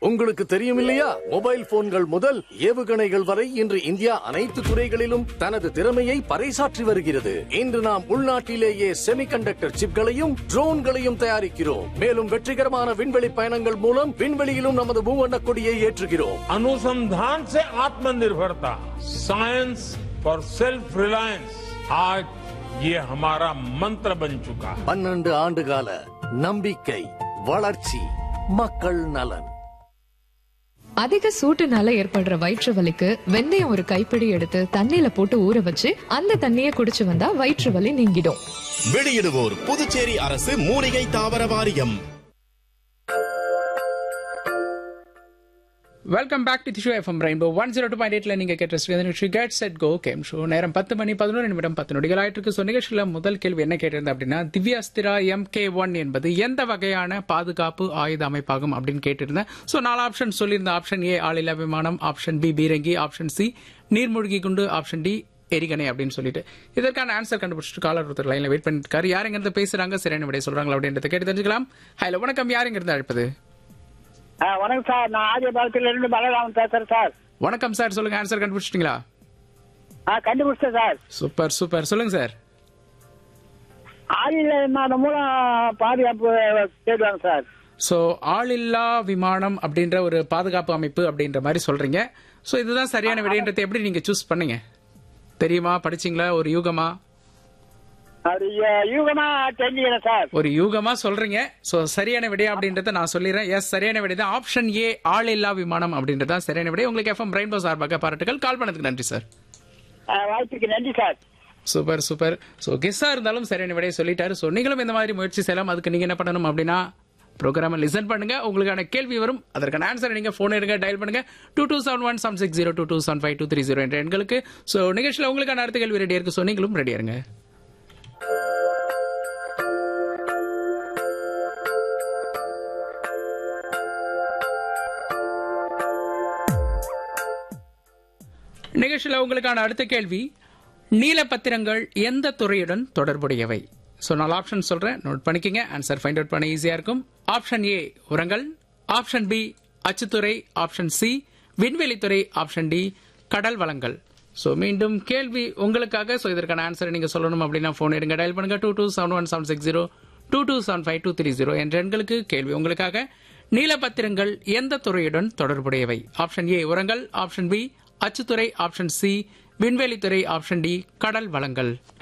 உங்களுக்கு தெரியும் இல்லையா மொபைல் போன்கள் முதல் ஏவுகணைகள் வரை இன்று இந்தியா அனைத்து துறைகளிலும் தனது திறமையை பறைசாற்றி வருகிறது இன்று நாம் உள்நாட்டிலேயே செமிகண்டக்டர் சிப்களையும் ட்ரோன்களையும் தயாரிக்கிறோம் மேலும் வெற்றிகரமான விண்வெளி பயணங்கள் மூலம் விண்வெளியிலும் நமது மூவண்ண கொடியை ஏற்றுகிறோம் अनुसंधान से आत्मनिर्भरता साइंस फॉर सेल्फ रिलायंस आज ये हमारा मंत्र बन चुका है பன்னெண்டு ஆண்டுகால நம்பிக்கை வளர்ச்சி மக்கள் நலன் அதிக சூட்டுனால ஏற்படுற வயிற்று வலிக்கு வெந்தயம் ஒரு கைப்பிடி எடுத்து தண்ணியில போட்டு ஊற வச்சு அந்த தண்ணியை குடிச்சு வந்தா வயிற்று வலி நீங்கிடும் வெளியிடுவோர் புதுச்சேரி அரசு மூலிகை தாவர வாரியம் welcome back to show FM rainbow one zero two point எயிட்ல நீங்க கேட்ட ஸ்ரீ get set go game show நேரம் பத்து மணி பதினோரு நிமிடம் பத்து நொடிகள் ஆயிட்டு இருக்கு ஸோ நிகழ்ச்சியில் முதல் கேள்வி என்ன கேட்டிருந்தேன் அப்படின்னா திவ்யாஸ்திரா எம் கே ஒன் என்பது எந்த வகையான பாதுகாப்பு ஆயுத அமைப்பாகும் அப்படின்னு கேட்டிருந்தேன் ஸோ நாலு ஆப்ஷன் சொல்லியிருந்த ஆப்ஷன் ஏ ஆளில்லா விமானம் ஆப்ஷன் பி பீரங்கி ஆப்ஷன் சி நீர்மூழ்கி குண்டு ஆப்ஷன் டி எரிகணை அப்படின்னு சொல்லிட்டு இதற்கான ஆன்சர் கண்டுபிடிச்சிட்டு காலர் ஒருத்தர் லைன்ல வெயிட் பண்ணிட்டு இருக்காரு யார் இருந்து பேசுறாங்க சரியான விடைய சொல்றாங்களா அப்படின்றத கேட்டு தெரிஞ்சுக்கலாம் ஹலோ வணக்கம் யார் இருந்து அழைப்பது ஆ, வணக்கம் சார் நான் ஆதிபாலத்துல இருந்து பலராமன் பேசுறேன் சார் வணக்கம் சார் சொல்லுங்க ஆன்சர் கண்டுபிடிச்சிட்டீங்களா ஆ கண்டுபிடிச்சேன் சார் சூப்பர் சூப்பர் சொல்லுங்க சார் ஆளில்ல விமானம் மூலம் பாதுகாப்பு தேடுவாங்க சார் ஸோ ஆளில்லா விமானம் அப்படின்ற ஒரு பாதுகாப்பு அமைப்பு அப்படின்ற மாதிரி சொல்றீங்க ஸோ இதுதான் சரியான விடைன்றதை எப்படி நீங்க சூஸ் பண்ணீங்க தெரியுமா படிச்சீங்களா ஒரு யூகமா அது யூ- யூகமா தெரிஞ்சுக்கிறேன் சார் ஒரு யூகமா சொல்றீங்க ஸோ சரியான விடை அப்படின்றத நான் சொல்லிடுறேன் எஸ் சரியான விடை தான் ஆப்ஷன் ஏ ஆளில்லா விமானம் அப்படின்றது தான் சரியான விடை உங்களுக்கு எஃப்எம் ரெயின்போ சார்பாக பாராட்டுகள் கால் பண்ணதுக்கு நன்றி சார் ஆ, வாய்ப்புக்கு நன்றி சார் சூப்பர் சூப்பர் ஸோ கெஸ்ஸா இருந்தாலும் சரியான விடையை சொல்லிட்டாரு ஸோ நீங்களும் இந்த மாதிரி முயற்சி செய்யலாம் அதுக்கு நீங்க என்ன பண்ணணும் அப்படின்னா ப்ரோக்ராமை லிசன் பண்ணுங்க உங்களுக்கான கேள்வி வரும் அதற்கான ஆன்சர் நீங்க போன் எடுங்க டயல் பண்ணுங்க two two seven one seven six zero two two seven five two three zero என்ற எண்களுக்கு ஸோ நிகழ்ச்சியில் உங்களுக்கான அடுத்த கேள்வி ரெடியா இருக்கு ஸோ நீங்களும் ரெடியா இருங்க நிகழ்ச்சியில் உங்களுக்கான அடுத்த கேள்வி நீலப்பத்திரங்கள் எந்த துறையுடன் தொடர்புடையவை ஸோ நான் ஆப்ஷன் சொல்றேன் நோட் பண்ணிக்கங்க ஆன்சர் ஃபைண்ட் அவுட் பண்ண ஈஸியா இருக்கும் ஆப்ஷன் ஏ உரங்கள் ஆப்ஷன் பி அச்சுத்துறை ஆப்ஷன் சி விண்வெளித்துறை ஆப்ஷன் டி கடல் வளங்கள் ஸோ மீண்டும் கேள்வி உங்களுக்காக ஸோ இதற்கான ஆன்சரை நீங்க சொல்லணும் அப்படின்னா ஃபோன் எடுங்க டயல் பண்ணுங்க two two seven one seven six zero two two seven five two three zero என்ற எண்களுக்கு கேள்வி உங்களுக்காக நீலப்பத்திரங்கள் எந்த துறையுடன் தொடர்புடையவை ஆப்ஷன் ஏ உரங்கள் ஆப்ஷன் பி அச்சுத்துறை ஆப்ஷன் சி விண்வெளித்துறை ஆப்ஷன் டி கடல் வளங்கள்